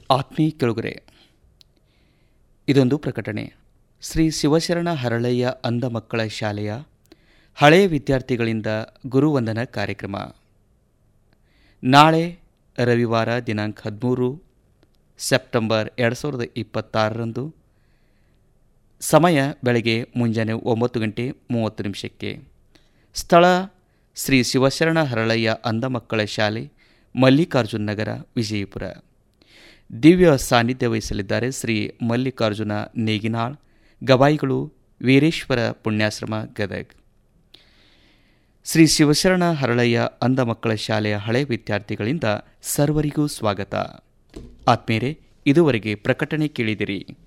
ಆತ್ಮೀಯ ಕೆಳಗರೆ ಇದೊಂದು ಪ್ರಕಟಣೆ ಶ್ರೀ ಶಿವಶರಣ ಹರಳಯ್ಯ ಅಂಧ ಮಕ್ಕಳ ಶಾಲೆಯ ಹಳೆಯ ವಿದ್ಯಾರ್ಥಿಗಳಿಂದ ಗುರುವಂದನ ಕಾರ್ಯಕ್ರಮ ನಾಳೆ ರವಿವಾರ ದಿನಾಂಕ ಹದಿಮೂರು ಸೆಪ್ಟೆಂಬರ್ ಎರಡು ಸಾವಿರದ ಇಪ್ಪತ್ತಾರರಂದು ಸಮಯ ಬೆಳಗ್ಗೆ ಮುಂಜಾನೆ ಒಂಬತ್ತು ಗಂಟೆ ಮೂವತ್ತು ನಿಮಿಷಕ್ಕೆ ಸ್ಥಳ ಶ್ರೀ ಶಿವಶರಣ ಹರಳಯ್ಯ ಅಂಧ ಮಕ್ಕಳ ಶಾಲೆ ಮಲ್ಲಿಕಾರ್ಜುನ ನಗರ ವಿಜಯಪುರ ದಿವ್ಯ ಸಾನ್ನಿಧ್ಯ ವಹಿಸಲಿದ್ದಾರೆ ಶ್ರೀ ಮಲ್ಲಿಕಾರ್ಜುನ ನೇಗಿನಾಳ್ ಗವಾಯಿಗಳು ವೀರೇಶ್ವರ ಪುಣ್ಯಾಶ್ರಮ ಗದಗ್ ಶ್ರೀ ಶಿವಶರಣ ಹರಳಯ್ಯ ಅಂಧ ಮಕ್ಕಳ ಶಾಲೆಯ ಹಳೆ ವಿದ್ಯಾರ್ಥಿಗಳಿಂದ ಸರ್ವರಿಗೂ ಸ್ವಾಗತ ಆತ್ಮೀಯರೇ ಇದುವರೆಗೆ ಪ್ರಕಟಣೆ ಕೇಳಿದಿರಿ